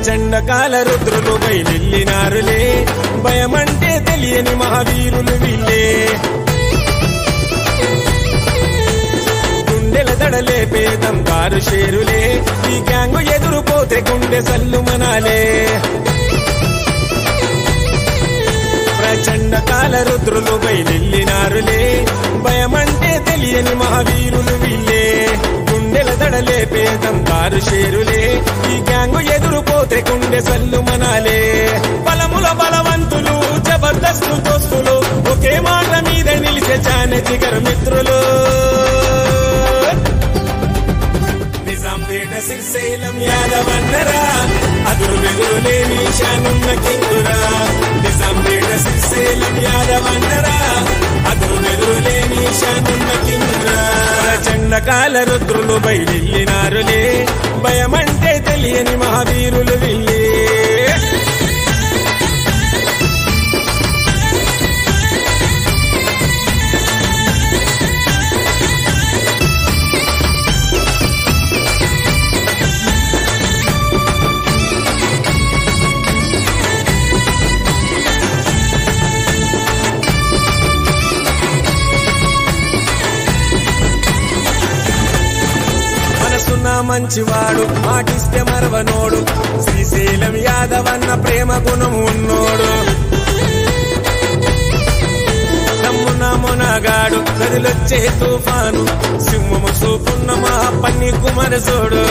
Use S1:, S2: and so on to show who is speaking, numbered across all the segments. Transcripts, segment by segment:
S1: ప్రచండ కాల రుద్రులు బయలునారులే భయమంటే తెలియని మహావీరులు వీళ్ళే గుండెల దడలే పేదం కారు షేరులే ఈ గ్యాంగు ఎదురుపోతే గుండె సల్లు మనాలే ప్రచండ కాల రుద్రులు బయలునారులే భయమంటే తెలియని మహావీరులు వీళ్ళే గుండెల దడలే పేదం కారు షేరులే ఈ గ్యాంగు ఎదురుపోతే గుండె సల్లు మనాలే బలముల బలవంతులు జబర్దస్తు దోస్తులు ఒకే మాట మీద నిలిచే జాన జిగర్ మిత్రులు నిజాంపేట శ్రీశైలం యాదవన్నరా అదురు వెదురులేని శానున్న కింగురా నిజాంపేట శ్రీశైలం యాదవన్నరా అదురు వెదురులేని శానున్న కింగురా చండకాల రుద్రులు బయలునారులే భయమంటే తెలియని మహావీరులు వీళ్ళే మనసున్న మంచివాడు మాటిస్తే మరవనోడు శ్రీశైలం యాదవన్న ప్రేమ గుణం ఉన్నోడు నమ్మున మునగాడు కదిలొచ్చే తుఫాను సింహము చూపున్న మా పన్ని కుమరసోడు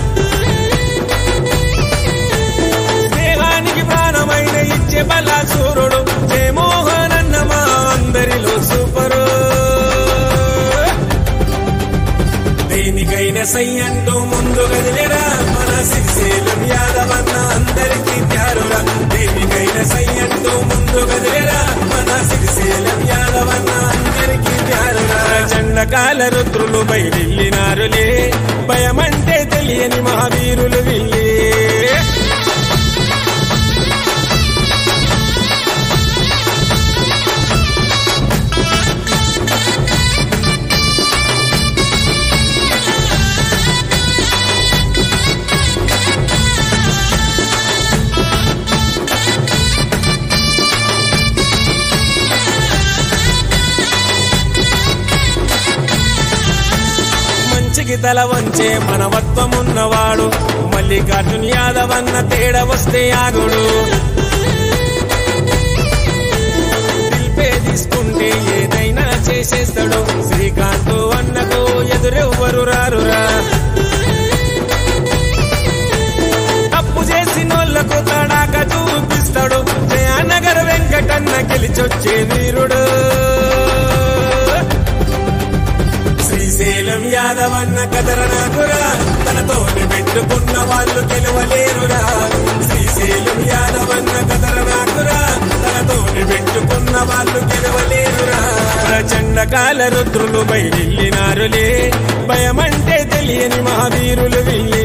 S1: స్నేహానికి ప్రాణమైన ఇచ్చే బలాసూరుడు జయమోహనన్న మా అందరిలో సూపరు దేనికైనా సై అంటూ ముందు కదిలేరా మన శ్రీశైలం యాదవన్న అందరికీ త్యారురా దేనికైనా సై అంటూ ముందు కదిలేరా మన శ్రీశైలం యాదవన్న అందరికీ త్యారురా చండకాల రుద్రులు బయలునారులే భయమంటే తెలియని మహావీరులు వీళ్ళే మంచికి తల వంచే మనవత్వమున్నవాడు మల్లికార్జున్ యాదవ్ అన్న తేడా వస్తే ఆగుడు పిలిపే తీసుకుంటే ఏదైనా చేసేస్తాడు శ్రీకాంత్ అన్నకు ఎదురెవ్వరు రారురా తప్పు చేసినోళ్లకు తడాక చూపిస్తాడు జయానగర్ వెంకటన్న గెలిచొచ్చే వీరుడు శ్రీశైలం యాదవన్న కదరనాకురా తనతోని పెట్టుకున్న వాళ్ళు గెలవలేరురా శ్రీశైలం యాదవన్న కదరనాకురా తనతోని పెట్టుకున్న వాళ్ళు గెలవలేరురా ప్రచండ కాల రుద్రులు బయలునారులే భయమంటే తెలియని మహావీరులు వీళ్ళే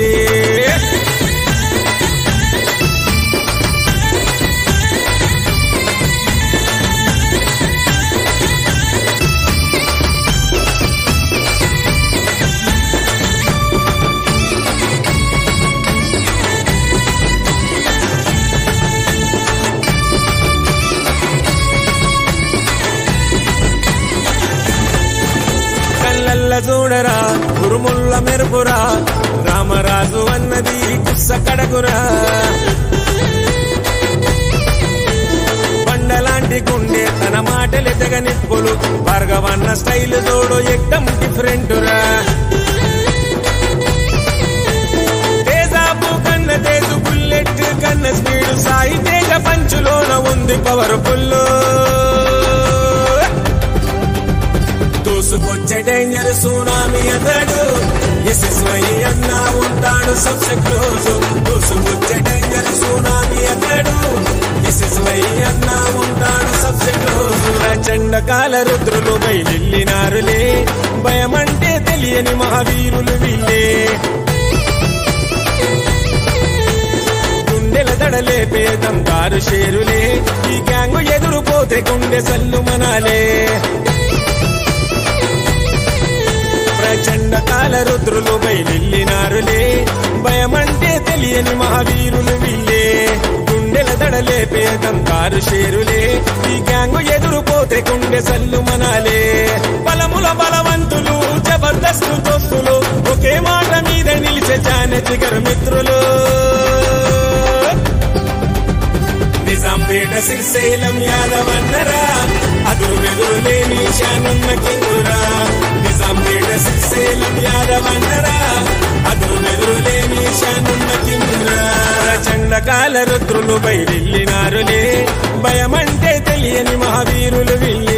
S1: కళ్ళల్ల చూడరా ఉరుముల్ల మెరుపురా రామరాజు అన్నది కుస్స కడగురా బండలాంటి గుండె తన మాటలెదగ నిప్పులు భార్గవన్న స్టైల్ చూడు ఎక్కం డిఫరెంటురా తేజాపు కన్న తేజు బుల్లెట్ కన్న స్పీడు సాయి తేజ పంచులోన ఉంది పవర్ ఫుల్లు దూసుకొచ్చే డేంజర్ సునామీ అతడు ఎస్ఎస్వై అన్నా ఉంటాడు సబ్సె క్లోజ్ దూసుకొచ్చే డేంజర్ సునామీ అతడు ఎస్ఎస్వై అన్నా ఉంటాడు సబ్సె క్లోజ్ ప్రచండ కాల రుద్రులు బయలునారులే భయమంటే తెలియని మహావీరులు వీళ్ళే గుండెల దడలే పేదం కారు షేరులే ఈ గ్యాంగు ఎదురుపోతే గుండె సల్లు మనాలే ప్రచండ కాల రుద్రులు బయలునారులే భయమంటే తెలియ తెలియని మహావీరులు వీళ్ళే గుండెల దడలేపే దంతారు షేరులే ఈ గ్యాంగు ఎదురుపోతే గుండె సల్లు మనాలే బలముల బలవంతులు జబర్దస్తు దోస్తులు ఒకే మాట మీద నిలిచే జాన జిగర్ మిత్రులు నిజాంపేట శ్రీశైలం యాదవన్నరా అదురు వెదురు లేని శానున్న కింగురా నిజాంపేట శ్రీశైలం యాదవన్నరా అదురు వెదురు లేని శానున్న కింగురా చండకాల రుద్రులు బయలిల్లినారులే భయమంటే తెలియని మహావీరులు వీళ్ళే